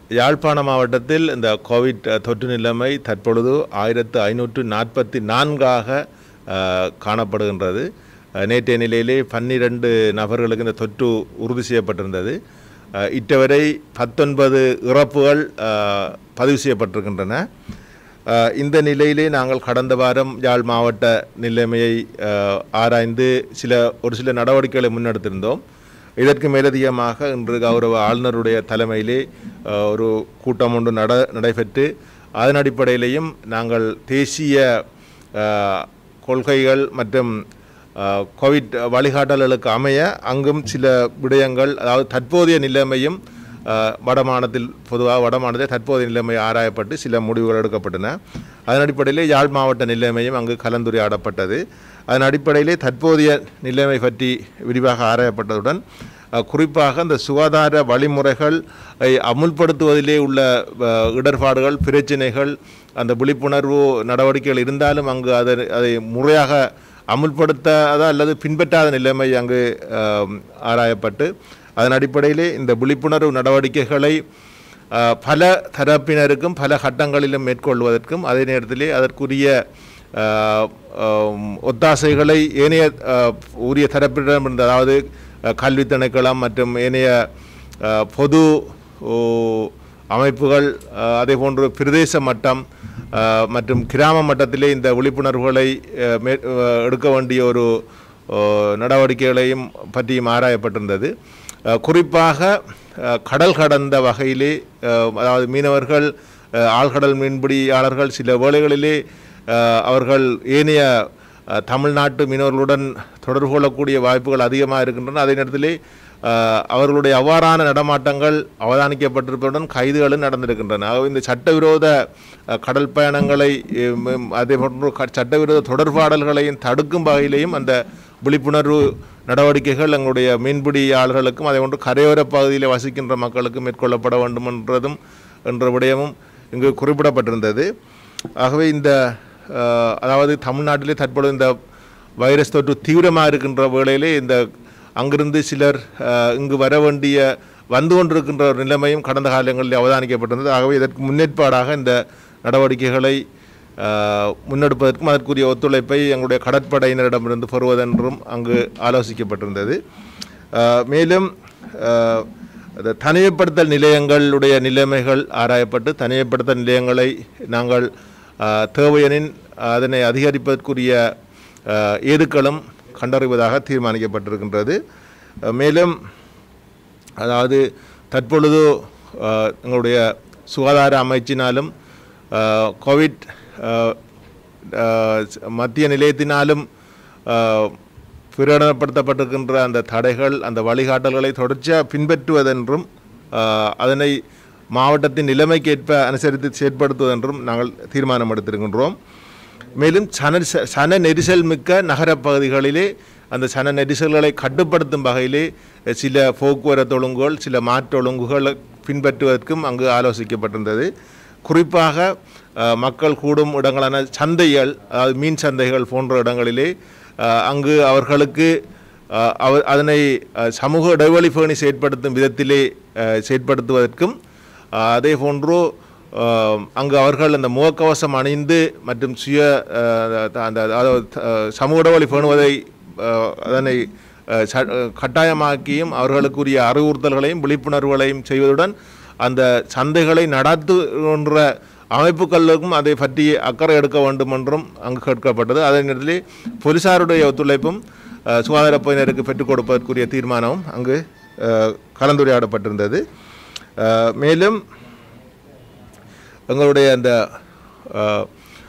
யாழ்ப்பாண மாவட்டத்தில் இந்த கோவிட் அஹ், தொற்று நிலைமை தற்பொழுது ஆயிரத்து ஐநூற்று நாற்பத்தி நான்காக அஹ், காணப்படுகின்றது அஹ், நேற்றைய நிலையிலே பன்னிரண்டு நபர்களுக்கு இந்த தொற்று உறுதி செய்யப்பட்டிருந்தது அஹ், இட்டவரை பத்தொன்பது இறப்புகள் அஹ், பதிவு செய்யப்பட்டிருக்கின்றன அஹ், இந்த நிலையிலே நாங்கள் கடந்த வாரம் யாழ் மாவட்ட நிலைமையை அஹ், ஆராய்ந்து சில ஒரு சில நடவடிக்கைகளை முன்னெடுத்திருந்தோம் இதற்கு மேலதிகமாக இன்று கௌரவ ஆளுநருடைய தலைமையிலே அஹ், ஒரு கூட்டம் ஒன்று நட நடைபெற்று அதன் அடிப்படையிலேயும் நாங்கள் தேசிய அஹ், கொள்கைகள் மற்றும் அஹ், கோவிட் வழிகாட்டல்களுக்கு அமைய அங்கும் சில விடயங்கள் அதாவது தற்போதைய நிலைமையும் அஹ், வடமாநிலத்தில் பொதுவாக வடமாநிலத்தில் தற்போதைய நிலைமை ஆராயப்பட்டு சில முடிவுகள் எடுக்கப்பட்டன அதன் அடிப்படையிலே யாழ் மாவட்ட நிலைமையும் அங்கு கலந்துரையாடப்பட்டது அதன் அடிப்படையிலே தற்போதைய நிலைமை பற்றி விரிவாக ஆராயப்பட்டதுடன் அஹ், குறிப்பாக இந்த சுகாதார வழிமுறைகள் ஐ அமுல்படுத்துவதிலே உள்ள அஹ், இடர்பாடுகள் பிரச்சினைகள் அந்த விழிப்புணர்வு நடவடிக்கைகள் இருந்தாலும் அங்கு அதை அதை முறையாக அமுல்படுத்தாத அல்லது பின்பற்றாத நிலைமை அங்கு அஹ், ஆராயப்பட்டு அதன் அடிப்படையிலே இந்த விழிப்புணர்வு நடவடிக்கைகளை அஹ், பல தரப்பினருக்கும் பல கட்டங்களிலும் மேற்கொள்வதற்கும் அதே நேரத்திலே அதற்குரிய அஹ், அஹ், ஒத்தாசைகளை ஏனைய அஹ், உரிய தரப்பிடமிருந்து அதாவது அஹ், கல்வி திணைக்களம் மற்றும் ஏனைய அஹ், பொது ஓ, அமைப்புகள் அஹ், அதே போன்று பிரதேச மட்டம் அஹ், மற்றும் கிராம மட்டத்திலே இந்த விழிப்புணர்வுகளை அஹ், மே- அஹ், எடுக்க வேண்டிய ஒரு அஹ், நடவடிக்கைகளையும் பற்றியும் ஆராயப்பட்டிருந்தது அஹ், குறிப்பாக அஹ், கடல் கடந்த வகையிலே அஹ், அதாவது மீனவர்கள் அஹ், ஆழ்கடல் மீன்பிடியாளர்கள் சில வேளைகளிலே அஹ், அவர்கள் ஏனைய அஹ், தமிழ்நாட்டு மீனவர்களுடன் தொடர்பு கொள்ளக்கூடிய வாய்ப்புகள் அதிகமாக இருக்கின்றன அதே நேரத்திலே அஹ், அவர்களுடைய அவ்வாறான நடமாட்டங்கள் அவதானிக்கப்பட்டிருப்பதுடன் கைதுகளும் நடந்திருக்கின்றன ஆகவே இந்த சட்டவிரோத அஹ், கடல் பயணங்களை அஹ், ம், அதே போன்று க- சட்டவிரோத தொடர்பாடல்களையும் தடுக்கும் வகையிலேயும் அந்த விழிப்புணர்வு நடவடிக்கைகள் எங்களுடைய மீன்பிடியாளர்களுக்கும் அதே போன்று கரையோர பகுதியில் வசிக்கின்ற மக்களுக்கும் மேற்கொள்ளப்பட வேண்டும் என்றதும் என்ற விடயமும் இங்கு குறிப்பிடப்பட்டிருந்தது ஆகவே இந்த அஹ், அதாவது தமிழ்நாட்டிலே தற்பொழுது இந்த வைரஸ் தொற்று தீவிரமாக இருக்கின்ற வேளையிலே இந்த அங்கிருந்து சிலர் அஹ், இங்கு வர வேண்டிய வந்து கொண்டிருக்கின்ற ஒரு நிலைமையும் கடந்த காலங்களில் அவதானிக்கப்பட்டிருந்தது ஆகவே இதற்கு முன்னேற்பாடாக இந்த நடவடிக்கைகளை அஹ், முன்னெடுப்பதற்கும் அதற்குரிய ஒத்துழைப்பை எங்களுடைய கடற்படையினரிடமிருந்து பெறுவதென்றும் அங்கு ஆலோசிக்கப்பட்டிருந்தது அஹ், மேலும் அஹ், அந்த தனிமைப்படுத்தல் நிலையங்களுடைய நிலைமைகள் ஆராயப்பட்டு தனிமைப்படுத்தல் நிலையங்களை நாங்கள் அஹ், தேவையெனின் அதனை அதிகரிப்பதற்குரிய அஹ், ஏதுக்களும் கண்டறிவதாக தீர்மானிக்கப்பட்டிருக்கின்றது அஹ், மேலும் அதாவது தற்பொழுது அஹ், எங்களுடைய சுகாதார அமைச்சினாலும் அஹ், கோவிட் அஹ், அஹ், மத்திய நிலையத்தினாலும் அஹ், பிரகடனப்படுத்தப்பட்டிருக்கின்ற அந்த தடைகள் அந்த வழிகாட்டல்களை தொடர்ச்சியாக பின்பற்றுவதென்றும் அஹ், அதனை மாவட்டத்தின் நிலைமைக்கேற்ப அனுசரித்து செயற்படுத்துவதென்றும் நாங்கள் தீர்மானம் எடுத்திருக்கின்றோம் மேலும் சன சன நெரிசல் மிக்க நகரப் பகுதிகளிலே அந்த சன நெரிசல்களை கட்டுப்படுத்தும் வகையிலே சில போக்குவரத்து ஒழுங்குகள் சில மாற்று ஒழுங்குகளை பின்பற்றுவதற்கும் அங்கு ஆலோசிக்கப்பட்டிருந்தது குறிப்பாக அஹ், மக்கள் கூடும் இடங்களான சந்தைகள் அதாவது மீன் சந்தைகள் போன்ற இடங்களிலே அஹ், அங்கு அவர்களுக்கு அஹ், அவ அதனை அஹ், சமூக இடைவெளி பேணி செயற்படுத்தும் விதத்திலே அஹ், செயற்படுத்துவதற்கும் அஹ், அதே போன்று அஹ், அங்கு அவர்கள் அந்த முகக்கவசம் அணிந்து மற்றும் சுய அஹ், த- அந்த அதாவது அஹ், சமூக இடைவெளி பேணுவதை அஹ், அதனை அஹ், ச- அஹ், கட்டாயமாக்கியும் அவர்களுக்குரிய அறிவுறுத்தல்களையும் விழிப்புணர்வுகளையும் செய்வதுடன் அந்த சந்தைகளை நடத்துகின்ற அமைப்புகளுக்கும் அதை பற்றி அக்கறை எடுக்க வேண்டும் என்றும் அங்கு கேட்கப்பட்டது அதே நேரத்தில் போலீசாருடைய ஒத்துழைப்பும் அஹ், சுகாதாரப்பயினருக்கு பெற்றுக் கொடுப்பதற்குரிய தீர்மானமும் அங்கு அஹ், கலந்துரையாடப்பட்டிருந்தது அஹ், மேலும் எங்களுடைய அந்த அஹ்,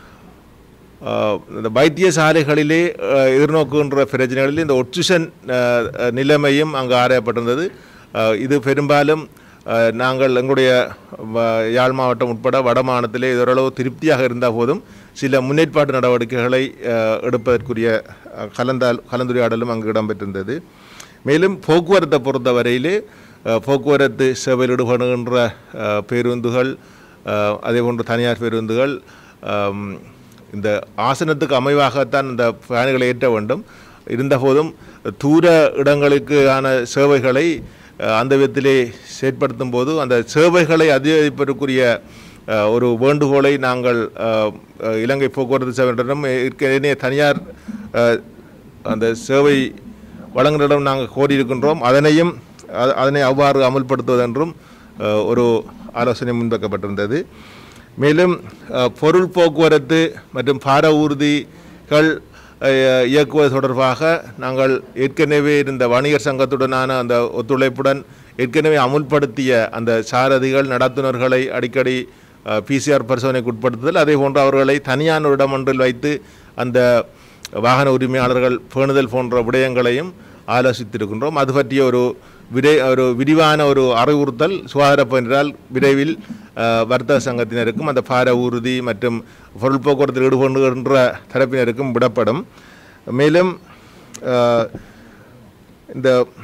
அஹ், இந்த வைத்தியசாலைகளிலே அஹ், எதிர்நோக்குகின்ற பிரச்சனைகளில் இந்த ஒட்சிஷன் அஹ், அஹ், நிலைமையும் அங்கு ஆராயப்பட்டிருந்தது அஹ், இது பெரும்பாலும் அஹ், நாங்கள் எங்களுடைய வ- யாழ் மாவட்டம் உட்பட வட மாநிலத்திலே இது ஓரளவு திருப்தியாக இருந்த போதும் சில முன்னேற்பாட்டு நடவடிக்கைகளை அஹ், எடுப்பதற்குரிய அஹ், கலந்தால் கலந்துரையாடலும் அங்கு இடம்பெற்றிருந்தது மேலும் போக்குவரத்தை பொறுத்தவரையிலே அஹ், போக்குவரத்து சேவையில் ஈடுபடுகின்ற அஹ், பேருந்துகள் அஹ், அதே போன்று தனியார் பேருந்துகள் அம், இந்த ஆசனத்துக்கு அமைவாகத்தான் இந்த பயணிகளை ஏற்ற வேண்டும் இருந்தபோதும் தூர இடங்களுக்கான சேவைகளை அஹ், அந்த விதத்திலே செயற்படுத்தும் போது அந்த சேவைகளை அதிகரிப்பதற்குரிய அஹ், ஒரு வேண்டுகோளை நாங்கள் அஹ், அஹ், இலங்கை போக்குவரத்து சேவையிடம் ஏற்கனவே தனியார் அஹ், அந்த சேவை வழங்குநரிடம் நாங்கள் கோரியிருக்கின்றோம் அதனையும் அ- அதனை அவ்வாறு அமல்படுத்துவதென்றும் அஹ், ஒரு ஆலோசனை முன்வைக்கப்பட்டிருந்தது மேலும் அஹ், பொருள் போக்குவரத்து மற்றும் பார ஊர்திகள் அஹ், இயக்குவது தொடர்பாக நாங்கள் ஏற்கனவே இருந்த வணிகர் சங்கத்துடனான அந்த ஒத்துழைப்புடன் ஏற்கனவே அமுல்படுத்திய அந்த சாரதிகள் நடத்துனர்களை அடிக்கடி பிசிஆர் பரிசோதனைக்கு உட்படுத்துதல் அதே போன்று அவர்களை தனியான ஒரு இடம் ஒன்றில் வைத்து அந்த வாகன உரிமையாளர்கள் பேணுதல் போன்ற விடயங்களையும் ஆலோசித்திருக்கின்றோம் அது பற்றிய ஒரு விரை ஒரு விரிவான ஒரு அறிவுறுத்தல் சுகாதார பணியால் விரைவில் அஹ், வர்த்தக சங்கத்தினருக்கும் அந்த பார ஊர்தி மற்றும் பொருள் போக்குவரத்தில் ஈடுபடுகின்ற தரப்பினருக்கும் விடப்படும் மேலும் அஹ், இந்த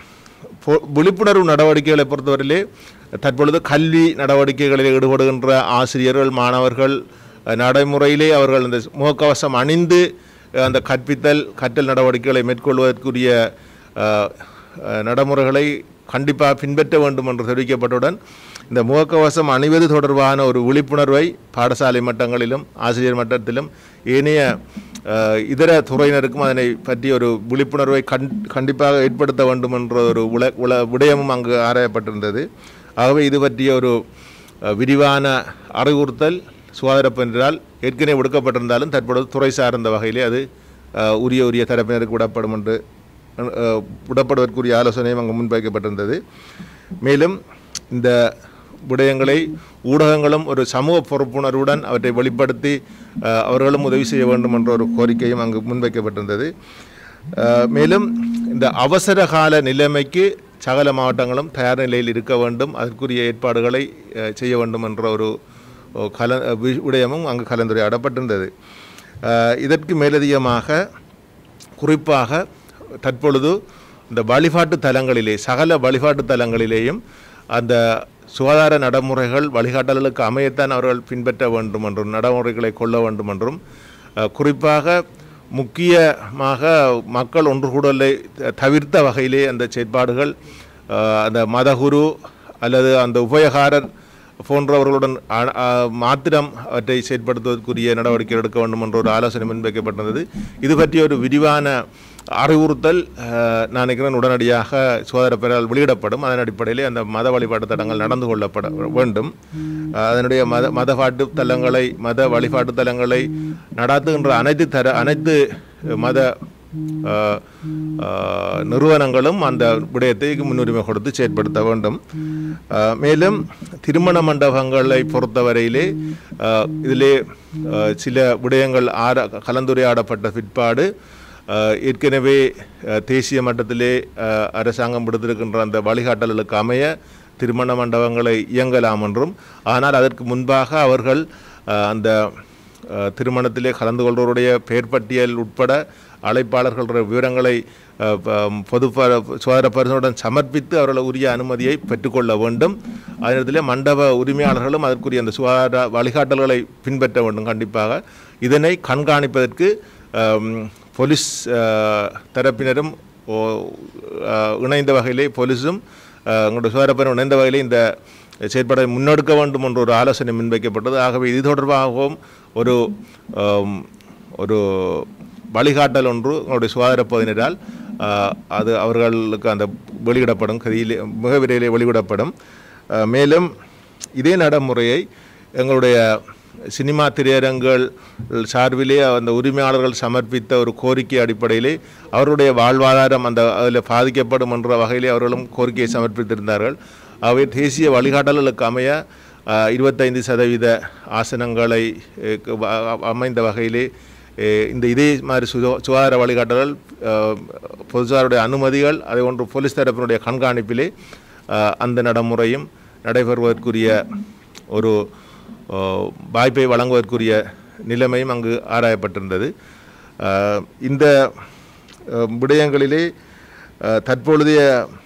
பொ- விழிப்புணர்வு நடவடிக்கைகளை பொறுத்தவரையிலே தற்பொழுது கல்வி நடவடிக்கைகளில் ஈடுபடுகின்ற ஆசிரியர்கள் மாணவர்கள் அஹ், நடைமுறையிலே அவர்கள் அந்த முகக்கவசம் அணிந்து அஹ், அந்த கற்பித்தல் கற்றல் நடவடிக்கைகளை மேற்கொள்வதற்குரிய அஹ், அஹ், நடைமுறைகளை கண்டிப்பாக பின்பற்ற வேண்டும் என்று தெரிவிக்கப்பட்டவுடன் இந்த முகக்கவசம் அணிவது தொடர்பான ஒரு விழிப்புணர்வை பாடசாலை மட்டங்களிலும் ஆசிரியர் மட்டத்திலும் ஏனைய அஹ், இதர துறையினருக்கும் அதனை பற்றி ஒரு விழிப்புணர்வை கண் கண்டிப்பாக ஏற்படுத்த வேண்டும் என்ற ஒரு உல உல விடயமும் அங்கு ஆராயப்பட்டிருந்தது ஆகவே இது பற்றிய ஒரு அஹ், விரிவான அறிவுறுத்தல் சுகாதார பணியால் ஏற்கனவே விடுக்கப்பட்டிருந்தாலும் தற்பொழுது துறை சார்ந்த வகையிலே அது அஹ், உரிய உரிய தரப்பினருக்கு விடப்படும் என்று அஹ், விடப்படுவதற்குரிய ஆலோசனையும் அங்கு முன்வைக்கப்பட்டிருந்தது மேலும் இந்த விடயங்களை ஊடகங்களும் ஒரு சமூக பொறுப்புணர்வுடன் அவற்றை வெளிப்படுத்தி அஹ், அவர்களும் உதவி செய்ய வேண்டும் என்ற ஒரு கோரிக்கையும் அங்கு முன்வைக்கப்பட்டிருந்தது அஹ், மேலும் இந்த அவசர கால நிலைமைக்கு சகல மாவட்டங்களும் தயார் நிலையில் இருக்க வேண்டும் அதற்குரிய ஏற்பாடுகளை அஹ், செய்ய வேண்டும் என்ற ஒரு ஒரு கல வி- விடயமும் அங்கு கலந்துரையாடப்பட்டிருந்தது அஹ், இதற்கு மேலதிகமாக குறிப்பாக தற்பொழுது இந்த வழிபாட்டு தலங்களிலே சகல வழிபாட்டு தலங்களிலேயும் அந்த சுகாதார நடைமுறைகள் வழிகாட்டல்களுக்கு அமையத்தான் அவர்கள் பின்பற்ற வேண்டும் என்றும் நடைமுறைகளை கொள்ள வேண்டும் என்றும் அஹ், குறிப்பாக முக்கியமாக மக்கள் ஒன்று கூடலை தவிர்த்த வகையிலே அந்த செயற்பாடுகள் அஹ், அந்த மதகுரு அல்லது அந்த உபயகாரர் போன்றவர்களுடன் அ- அ- மாத்திரம் அவற்றை செயற்படுத்துவதற்குரிய நடவடிக்கை எடுக்க வேண்டும் என்ற ஒரு ஆலோசனை முன்வைக்கப்பட்டிருந்தது இது பற்றிய ஒரு விரிவான அறிவுறுத்தல் அஹ், நான் நினைக்கிறேன் உடனடியாக சுகாதார பெயரால் வெளியிடப்படும் அதன் அடிப்படையிலே அந்த மத வழிபாட்டு தலங்கள் நடந்து கொள்ளப்பட வேண்டும் அஹ், அதனுடைய மத மதபாட்டு தலங்களை மத வழிபாட்டு தலங்களை நடாத்துகின்ற அனைத்து தர அனைத்து மத அஹ், அஹ், நிறுவனங்களும் அந்த விடயத்தை முன்னுரிமை கொடுத்து செயற்படுத்த வேண்டும் அஹ், மேலும் திருமண மண்டபங்களை பொறுத்தவரையிலே அஹ், இதிலே அஹ், சில விடயங்கள் ஆர கலந்துரையாடப்பட்ட பிற்பாடு அஹ், ஏற்கனவே அஹ், தேசிய மட்டத்திலே அஹ், அரசாங்கம் விடுத்திருக்கின்ற அந்த வழிகாட்டல்களுக்கு அமைய திருமண மண்டபங்களை இயங்கலாம் என்றும் ஆனால் அதற்கு முன்பாக அவர்கள் அஹ், அந்த அஹ், திருமணத்திலே கலந்து கொள்வோருடைய பெயர் பட்டியல் உட்பட அழைப்பாளர்களுடைய விவரங்களை அஹ், ப- பொது ப- சுகாதார பரிசனுடன் சமர்ப்பித்து அவர்கள் உரிய அனுமதியை பெற்றுக்கொள்ள வேண்டும் அதே நேரத்தில் மண்டப உரிமையாளர்களும் அதற்குரிய அந்த சுகாதார வழிகாட்டல்களை பின்பற்ற வேண்டும் கண்டிப்பாக இதனை கண்காணிப்பதற்கு அம், போலீஸ் அஹ், தரப்பினரும் ஓ- அஹ், இணைந்த வகையிலே போலீஸும் அஹ், எங்களுடைய சுகாதாரப்பணி இணைந்த வகையிலே இந்த செயற்பாடை முன்னெடுக்க வேண்டும் என்ற ஒரு ஆலோசனை முன்வைக்கப்பட்டது ஆகவே இது தொடர்பாகவும் ஒரு ஆம், ஒரு வழிகாட்டல் ஒன்று எங்களுடைய சுகாதார பகுதியினரால் ஆஹ், அது அவர்களுக்கு அந்த வெளியிடப்படும் கதியிலே மிக விரைவிலே வெளியிடப்படும் ஆஹ், மேலும் இதே நடைமுறையை எங்களுடைய சினிமா திரையரங்குகள் சார்பிலே அந்த உரிமையாளர்கள் சமர்ப்பித்த ஒரு கோரிக்கை அடிப்படையிலே அவருடைய வாழ்வாதாரம் அந்த அதில் பாதிக்கப்படும் என்ற வகையிலே அவர்களும் கோரிக்கையை சமர்ப்பித்திருந்தார்கள் அவை தேசிய வழிகாட்டல்களுக்கு அமைய அஹ், இருபத்தைந்து சதவீத ஆசனங்களை அஹ், க- வ- அமைந்த வகையிலே அஹ், இந்த இதே மாதிரி சுகா சுகாதார வழிகாட்டல்கள் அஹ், பொதுச்சாருடைய அனுமதிகள் அதே ஒன்று போலீஸ் தரப்பினுடைய கண்காணிப்பிலே அஹ், அந்த நடைமுறையும் நடைபெறுவதற்குரிய ஒரு அஹ், வாய்ப்பை வழங்குவதற்குரிய நிலைமையும் அங்கு ஆராயப்பட்டிருந்தது அஹ், இந்த அஹ், விடயங்களிலே அஹ், தற்பொழுதைய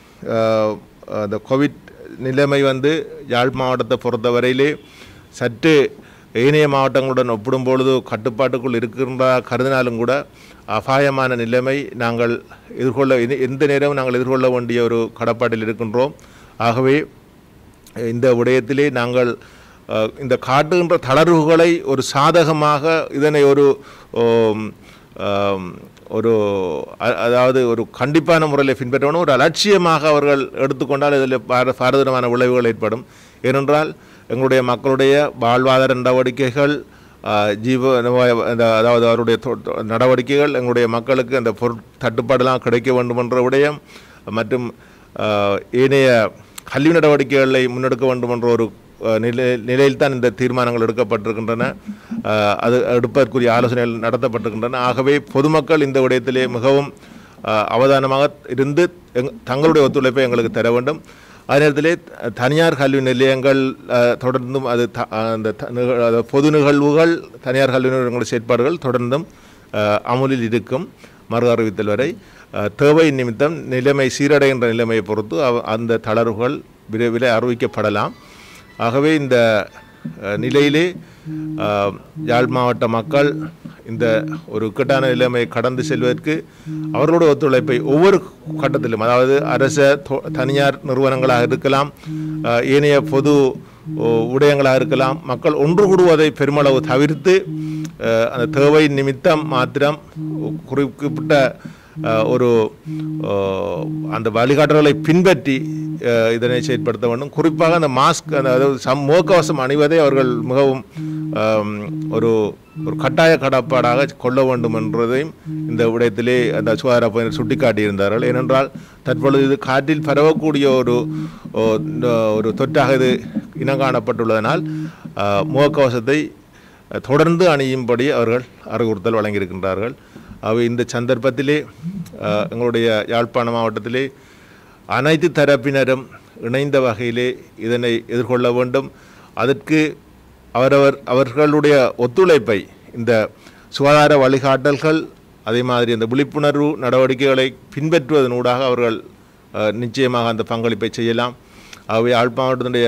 அஹ், அந்த கோவிட் நிலைமை வந்து யாழ் மாவட்டத்தை பொறுத்தவரையிலே சற்று ஏனைய மாவட்டங்களுடன் ஒப்பிடும் பொழுது கட்டுப்பாட்டுக்குள் இருக்கின்ற கருதினாலும் கூட அபாயமான நிலைமை நாங்கள் எதிர்கொள்ள எந்த- எந்த நேரமும் நாங்கள் எதிர்கொள்ள வேண்டிய ஒரு கடப்பாட்டில் இருக்கின்றோம் ஆகவே இந்த விடயத்திலே நாங்கள் அஹ், இந்த காட்டுகின்ற தளர்வுகளை ஒரு சாதகமாக இதனை ஒரு ஓம், ஆம், ஒரு அ- அதாவது ஒரு கண்டிப்பான முறையில் பின்பற்றணும் ஒரு அலட்சியமாக அவர்கள் எடுத்துக்கொண்டால் இதில் பார பாரதமான விளைவுகள் ஏற்படும் ஏனென்றால் எங்களுடைய மக்களுடைய வாழ்வாதார நடவடிக்கைகள் ஆஹ், ஜீவ நோய- அந்த அதாவது அவருடைய தொ- தொ- நடவடிக்கைகள் எங்களுடைய மக்களுக்கு அந்த பொருட் தட்டுப்பாடெல்லாம் கிடைக்க வேண்டும் என்ற விடயம் மற்றும் ஆஹ், ஏனைய கல்வி நடவடிக்கைகளை முன்னெடுக்க வேண்டும் என்ற ஒரு ஆஹ், நிலை நிலையில்தான் இந்த தீர்மானங்கள் எடுக்கப்பட்டிருக்கின்றன ஆஹ், அது எடுப்பதற்குரிய ஆலோசனைகள் நடத்தப்பட்டிருக்கின்றன ஆகவே பொதுமக்கள் இந்த விடயத்திலே மிகவும் ஆஹ், அவதானமாக இருந்து எங் தங்களுடைய ஒத்துழைப்பை எங்களுக்கு தர வேண்டும் அதே நேரத்திலே த- தனியார் கல்வி நிலையங்கள் அஹ், தொடர்ந்தும் அது த- அந்த த- நிக- அதாவது பொது நிகழ்வுகள் தனியார் கல்வி நிறுவனங்களுடைய செயற்பாடுகள் தொடர்ந்தும் அஹ், அமுலில் இருக்கும் மறு அறிவித்தல் வரை அஹ், தேவை நிமித்தம் நிலைமை சீரடைகின்ற நிலைமையை பொறுத்து அவ- அந்த தளர்வுகள் விரைவில் அறிவிக்கப்படலாம் ஆகவே இந்த அஹ், நிலையிலே அஹ், யாழ் மாவட்ட மக்கள் இந்த ஒரு இக்கட்டான நிலைமையை கடந்து செல்வதற்கு அவர்களோட ஒத்துழைப்பை ஒவ்வொரு கட்டத்திலும் அதாவது அரச தொ- தனியார் நிறுவனங்களாக இருக்கலாம் அஹ், ஏனைய பொது ஓ, விடயங்களாக இருக்கலாம் மக்கள் ஒன்று கூடுவதை பெருமளவு தவிர்த்து அஹ், அந்த தேவை நிமித்தம் மாத்திரம் குறிப்பிட்ட அஹ், ஒரு அஹ், அந்த வழிகாட்டுதலை பின்பற்றி அஹ், இதனை செயற்படுத்த வேண்டும் குறிப்பாக அந்த மாஸ்க் அந்த அதாவது சம் முகக்கவசம் அணிவதை அவர்கள் மிகவும் ஆம், ஒரு ஒரு கட்டாய கடப்பாடாக கொள்ள வேண்டும் என்றதையும் இந்த விடயத்திலே அந்த சுகாதார பணியர் சுட்டிக்காட்டியிருந்தார்கள் ஏனென்றால் தற்பொழுது இது காற்றில் பரவக்கூடிய ஒரு ஓ, இந்த ஒரு தொற்றாக இது இனம் காணப்பட்டுள்ளதனால் ஆ, முகக்கவசத்தை தொடர்ந்து அணியும்படி அவர்கள் அறிவுறுத்தல் வழங்கியிருக்கின்றார்கள் அவை இந்த சந்தர்ப்பத்திலே ஆ, எங்களுடைய யாழ்ப்பாண மாவட்டத்திலே அனைத்து தரப்பினரும் இணைந்த வகையிலே இதனை எதிர்கொள்ள வேண்டும் அதற்கு அவரவர் அவர்களுடைய ஒத்துழைப்பை இந்த சுகாதார வழிகாட்டல்கள் அதே மாதிரி அந்த விழிப்புணர்வு நடவடிக்கைகளை பின்பற்றுவதனூடாக அவர்கள் அஹ், நிச்சயமாக அந்த பங்களிப்பை செய்யலாம் ஆகவே யாழ் மாவட்டத்தினுடைய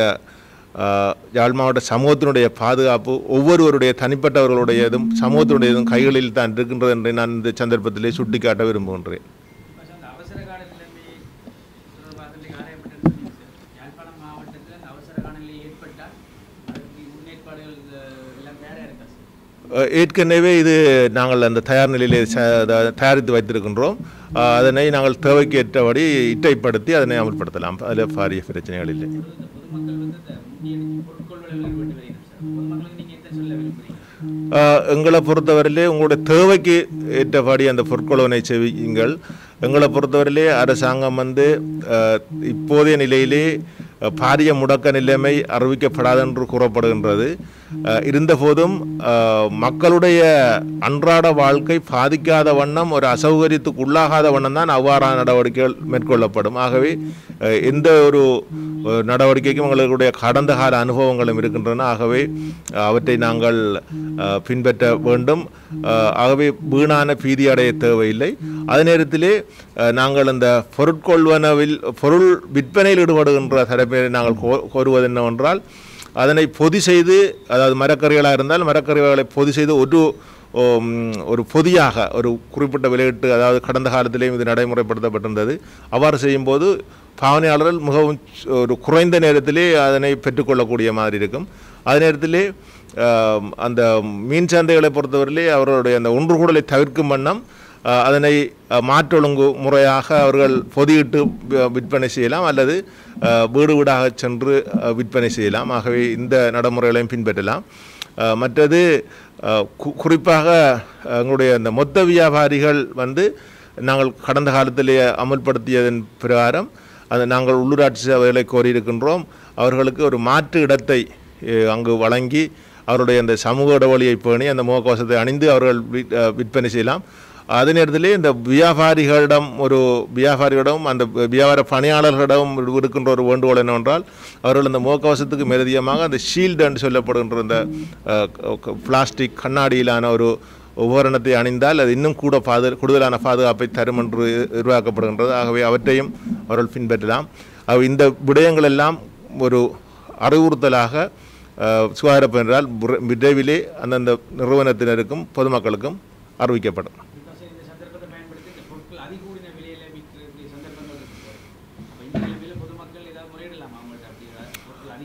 அஹ், யாழ் மாவட்ட சமூகத்தினுடைய பாதுகாப்பு ஒவ்வொருவருடைய தனிப்பட்டவர்களுடையதும் சமூகத்தினுடையதும் கைகளில் தான் இருக்கின்றது என்று நான் இந்த சந்தர்ப்பத்திலே சுட்டிக்காட்ட விரும்புகின்றேன் இப்ப அந்த அவசர கால நிலைமை தொடர்பாக இன்றைக்கு ஆராயப்பட்டிருக்கிறது சார். யாழ்ப்பாணம் மாவட்டத்தில் அந்த அவசர காலநிலை ஏற்பட்டால் அதற்கு முன்னேற்பாடுகள் அஹ், எல்லாம் தயாராக இருக்கா சார் அஹ் ஏற்கனவே இது நாங்கள் அந்த தயார் நிலையிலே ச- அத- தயாரித்து வைத்திருக்கின்றோம் அஹ் அதனை நாங்கள் தேவைக்கு ஏற்றபடி இட்டைப்படுத்தி அதனை அமல்படுத்தலாம் அதில் பாரிய பிரச்சனைகள் இல்லை இந்த பொதுமக்கள் வந்து இந்த முக்கிய பொருட்கொள்வதில் ஈடுபட்டு வருகிறார் சார் பொதுமக்களுக்கு நீங்கள் என்ன சொல்ல விரும்புகிறீங்க அஹ் எங்களை பொறுத்தவரையிலே உங்களுடைய தேவைக்கு ஏற்றபடி அந்த பொற்கொள்வனை செய்வீங்கள் எங்களை பொறுத்தவரையிலே அரசாங்கம் வந்து அஹ், இப்போதைய நிலையிலே அஹ், பாரிய முடக்க நிலைமை அறிவிக்கப்படாது என்று கூறப்படுகின்றது அஹ், இருந்தபோதும் அஹ், மக்களுடைய அன்றாட வாழ்க்கை பாதிக்காத வண்ணம் ஒரு அசௌகரியத்துக்கு உள்ளாகாத வண்ணம் தான் அவ்வாறான நடவடிக்கைகள் மேற்கொள்ளப்படும் ஆகவே அஹ், எந்த ஒரு அஹ், நடவடிக்கைக்கும் எங்களுடைய கடந்த கால அனுபவங்களும் இருக்கின்றன ஆகவே அஹ், அவற்றை நாங்கள் அஹ், பின்பற்ற வேண்டும் அஹ், ஆகவே வீணான பீதி அடைய தேவையில்லை அதே நேரத்திலே அஹ், நாங்கள் அந்த பொருட்கொள்வனவில் பொருள் விற்பனையில் ஈடுபடுகின்ற தரப்பினரை நாங்கள் கோ- கோருவது என்னவென்றால் அதனை பொதி செய்து அதாவது மரக்கறிகளாக இருந்தால் மரக்கறிகளை பொதி செய்து ஒரு ஓம், ஒரு பொதியாக ஒரு குறிப்பிட்ட விலையிட்டு அதாவது கடந்த காலத்திலேயும் இது நடைமுறைப்படுத்தப்பட்டிருந்தது அவ்வாறு செய்யும்போது பாவனையாளர்கள் மிகவும் ஒரு குறைந்த நேரத்திலே அதனை பெற்றுக்கொள்ளக்கூடிய மாதிரி இருக்கும் அதே நேரத்திலே ஆம், அந்த மீன் சந்தைகளை பொறுத்தவரையிலே அவர்களுடைய அந்த ஒன்று கூடலை தவிர்க்கும் வண்ணம் அஹ், அதனை அஹ், மாற்றொழுங்கு முறையாக அவர்கள் பொதியிட்டு வி- விற்பனை செய்யலாம் அல்லது அஹ், வீடு வீடாக சென்று அஹ், விற்பனை செய்யலாம் ஆகவே இந்த நடைமுறைகளையும் பின்பற்றலாம் அஹ், மற்றது அஹ், கு- குறிப்பாக அஹ், எங்களுடைய அந்த மொத்த வியாபாரிகள் வந்து நாங்கள் கடந்த காலத்திலே அமல்படுத்தியதன் பிரகாரம் அது நாங்கள் உள்ளூராட்சி சபைகளை கோரியிருக்கின்றோம் அவர்களுக்கு ஒரு மாற்று இடத்தை அஹ், அங்கு வழங்கி அவருடைய அந்த சமூக இடைவெளியை பேணி அந்த முகக்கவசத்தை அணிந்து அவர்கள் வி- அஹ், விற்பனை செய்யலாம் அதே நேரத்திலே இந்த வியாபாரிகளிடம் ஒரு வியாபாரிகளிடம் அந்த வியாபார பணியாளர்களிடம் இருக்கின்ற ஒரு வேண்டுகோள் என்னவென்றால் அவர்கள் அந்த முகக்கவசத்துக்கு மேலதிகமாக அந்த ஷீல்டு என்று சொல்லப்படுகின்ற அந்த அஹ், க- க- பிளாஸ்டிக் கண்ணாடியிலான ஒரு உபகரணத்தை அணிந்தால் அது இன்னும் கூட பாது கூடுதலான பாதுகாப்பை தரும் என்று எதிர்பார்க்கப்படுகின்றது ஆகவே அவற்றையும் அவர்கள் பின்பற்றலாம் ஆக இந்த விடயங்கள் எல்லாம் ஒரு அறிவுறுத்தலாக அஹ், சுகாதார பணியாளரால் விர- விரைவிலே அந்தந்த நிறுவனத்தினருக்கும் பொதுமக்களுக்கும் அறிவிக்கப்படும் பிகாஸ் இந்த சந்தர்ப்பத்தை பயன்படுத்தி இந்த பொருட்கள் அதிகூடின விலையில விற்கக்கூடிய சந்தர்ப்பங்கள் இருக்கு அப்போ இந்த நிலைமையில பொதுமக்கள் ஏதாவது முறையிடலாம்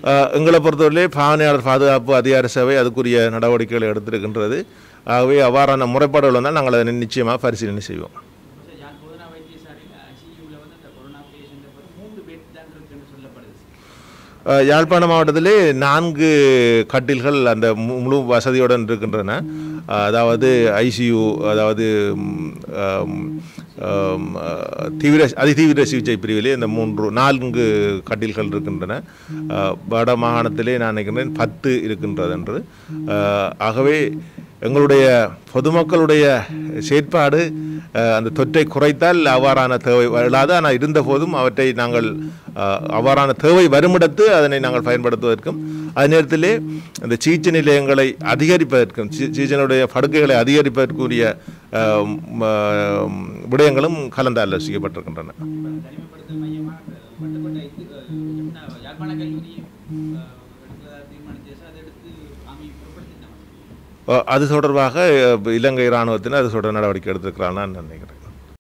அஹ், எங்களை பொறுத்தவரையிலே பாவனையாளர் பாதுகாப்பு அதிகார சபை அதுக்குரிய நடவடிக்கைகளை எடுத்திருக்கின்றது ஆகவே அவ்வாறான முறைப்பாடுகள் வந்தால் நாங்கள் அதை நிச்சயமாக பரிசீலனை செய்வோம் இப்போ சார் யாழ் போதனா வைத்தியசாலையில் ஐசியூவில் வந்து அந்த கொரோனா பேஷண்ட்டை பொறுத்து மூன்று பெட் தான் இருக்குன்னு சொல்லப்படுது சார் அஹ், யாழ்ப்பாண மாவட்டத்திலே நான்கு கட்டில்கள் அந்த மு- முழு வசதியுடன் இருக்கின்றன அஹ், அதாவது ஐசியு அதாவது ம், ஆம், ஆம், அஹ், தீவிர அதிதீவிர சிகிச்சை பிரிவிலே இந்த மூன்று நான்கு கட்டில்கள் இருக்கின்றன அஹ், வட மாகாணத்திலே நான் நினைக்கிறேன் பத்து இருக்கின்றது என்று அஹ், ஆகவே எங்களுடைய பொதுமக்களுடைய செயற்பாடு அஹ், அந்த தொற்றை குறைத்தால் அவ்வாறான தேவை வராது ஆனால் இருந்த போதும் அவற்றை நாங்கள் அஹ், அவ்வாறான தேவை வருமிடத்து அதனை நாங்கள் பயன்படுத்துவதற்கும் அதே நேரத்திலே இந்த சிகிச்சை நிலையங்களை அதிகரிப்பதற்கும் சி- சிகிச்சையினுடைய படுக்கைகளை அதிகரிப்பதற்குரிய அஹ், ம- விடயங்களும் கலந்து ஆலோசிக்கப்பட்டிருக்கின்றன இப்போ தனிமைப்படுத்தல் மையமாக மட்டுப்பட்ட இது அஹ், என்ன, யாழ்ப்பாண கல்லூரி அஹ், எடுக்கிறதா தீர்மானிச்சு சார் அதை எடுத்து ஆமி புறப்படுத்திட்டாங்க அஹ், அது தொடர்பாக அஹ், இலங்கை இராணுவத்தினர் அது தொடர் நடவடிக்கை எடுத்திருக்கிறான்னு நான் நினைக்கிறேன்